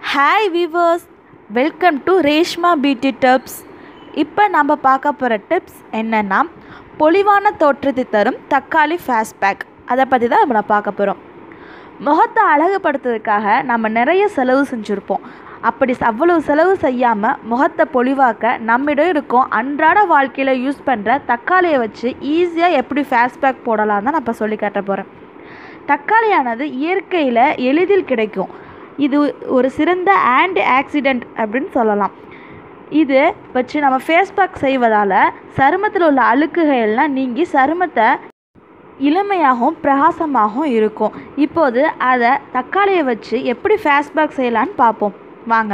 hi viewers welcome to Reshma beauty tips இப்போ நம்ம பார்க்க போகிற டிப்ஸ் என்னென்னா பொலிவான தோற்றத்தை தரும் தக்காளி ஃபேஸ் பேக் அதை பற்றி தான் நம்ம பார்க்க போகிறோம் முகத்தை அழகுபடுத்துறதுக்காக நம்ம நிறைய செலவு செஞ்சுருப்போம் அப்படி அவ்வளவு செலவு செய்யாமல் முகத்தை பொலிவாக்க நம்மிடம் இருக்கும் அன்றாட வாழ்க்கையில் யூஸ் பண்ணுற தக்காளியை வச்சு ஈஸியாக எப்படி ஃபேஸ் பேக் போடலாம் தான் நான் இப்போ சொல்லி காட்ட போகிறேன் தக்காளியானது இயற்கையில் எளிதில் கிடைக்கும் இது ஒரு சிறந்த ஆன்டி ஆக்சிடெண்ட் அப்படின்னு சொல்லலாம் இது வச்சு நம்ம ஃபேஸ் பேக் செய்வதால் சருமத்தில் உள்ள அழுக்குகள் எல்லாம் நீங்கி சருமத்தை இளமையாகவும் பிரகாசமாகவும் இருக்கும் இப்போது அதை தக்காளியை வச்சு எப்படி ஃபேஸ் பேக் செய்யலான்னு பார்ப்போம் வாங்க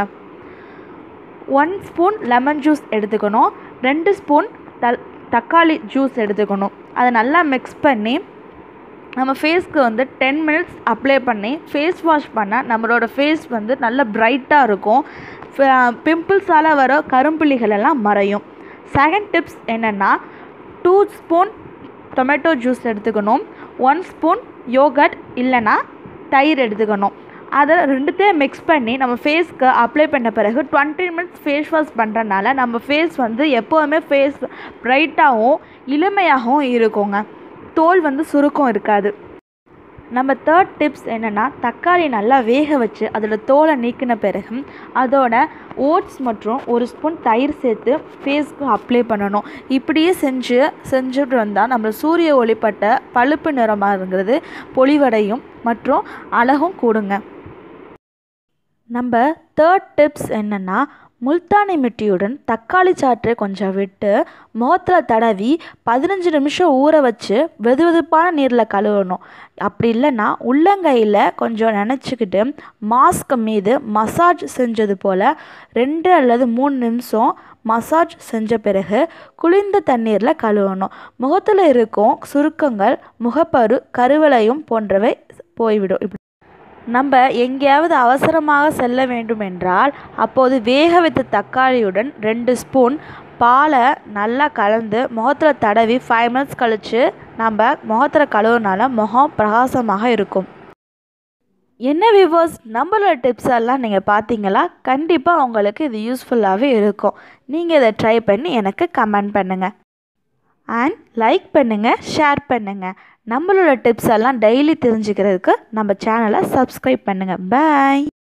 ஒன் ஸ்பூன் லெமன் ஜூஸ் எடுத்துக்கணும் ரெண்டு ஸ்பூன் தல் தக்காளி ஜூஸ் எடுத்துக்கணும் அதை நல்லா மிக்ஸ் பண்ணி நம்ம ஃபேஸ்க்கு வந்து டென் மினிட்ஸ் அப்ளை பண்ணி ஃபேஸ் வாஷ் பண்ணால் நம்மளோட ஃபேஸ் வந்து நல்ல பிரைட்டாக இருக்கும் பிம்பிள்ஸால் வர கரும்புள்ளிகள் எல்லாம் மறையும் செகண்ட் டிப்ஸ் என்னென்னா டூ ஸ்பூன் டொமேட்டோ ஜூஸ் எடுத்துக்கணும் ஒன் ஸ்பூன் யோகட் இல்லைன்னா தயிர் எடுத்துக்கணும் அதை ரெண்டுத்தையும் மிக்ஸ் பண்ணி நம்ம ஃபேஸ்க்கு அப்ளை பண்ண பிறகு டுவெண்ட்டி மினிட்ஸ் ஃபேஸ் வாஷ் பண்ணுறதுனால நம்ம ஃபேஸ் வந்து எப்போவுமே ஃபேஸ் ப்ரைட்டாகவும் இளமையாகவும் இருக்குங்க தோல் வந்து சுருக்கம் இருக்காது நம்ம தேர்ட் டிப்ஸ் என்னென்னா தக்காளி நல்லா வேக வச்சு அதோட தோலை நீக்கின பிறகு அதோட ஓட்ஸ் மற்றும் ஒரு ஸ்பூன் தயிர் சேர்த்து ஃபேஸ்க்கு அப்ளை பண்ணணும் இப்படியே செஞ்சு செஞ்சுட்டு வந்தால் நம்ம சூரிய ஒளிப்பட்ட பழுப்பு நிறமாகிறது பொலிவடையும் மற்றும் அழகும் கூடுங்க நம்ம தேர்ட் டிப்ஸ் என்னென்னா முல்தானி மிட்டியுடன் தக்காளி சாற்றை கொஞ்சம் விட்டு முகத்தில் தடவி பதினஞ்சு நிமிஷம் ஊற வச்சு வெது வெதுப்பான நீரில் கழுவணும் அப்படி இல்லைன்னா உள்ளங்கையில் கொஞ்சம் நினச்சிக்கிட்டு மாஸ்க் மீது மசாஜ் செஞ்சது போல் ரெண்டு அல்லது மூணு நிமிஷம் மசாஜ் செஞ்ச பிறகு குளிர்ந்த தண்ணீரில் கழுவணும் முகத்தில் இருக்கும் சுருக்கங்கள் முகப்பரு கருவளையும் போன்றவை போய்விடும் இப்படி நம்ம எங்கேயாவது அவசரமாக செல்ல வேண்டும் என்றால் அப்போது வேக வைத்த தக்காளியுடன் ரெண்டு ஸ்பூன் பாலை நல்லா கலந்து முகத்தில் தடவி ஃபைவ் மினிட்ஸ் கழித்து நம்ம முகத்தில் கழுவுனால முகம் பிரகாசமாக இருக்கும் என்ன வியூவர்ஸ் நம்மளோட டிப்ஸ் எல்லாம் நீங்கள் பார்த்தீங்களா கண்டிப்பாக உங்களுக்கு இது யூஸ்ஃபுல்லாகவே இருக்கும் நீங்கள் இதை ட்ரை பண்ணி எனக்கு கமெண்ட் பண்ணுங்கள் அண்ட் லைக் பண்ணுங்கள் ஷேர் பண்ணுங்கள் நம்மளோட டிப்ஸ் எல்லாம் டெய்லி தெரிஞ்சுக்கிறதுக்கு நம்ம சேனலை சப்ஸ்கிரைப் பண்ணுங்கள் பாய்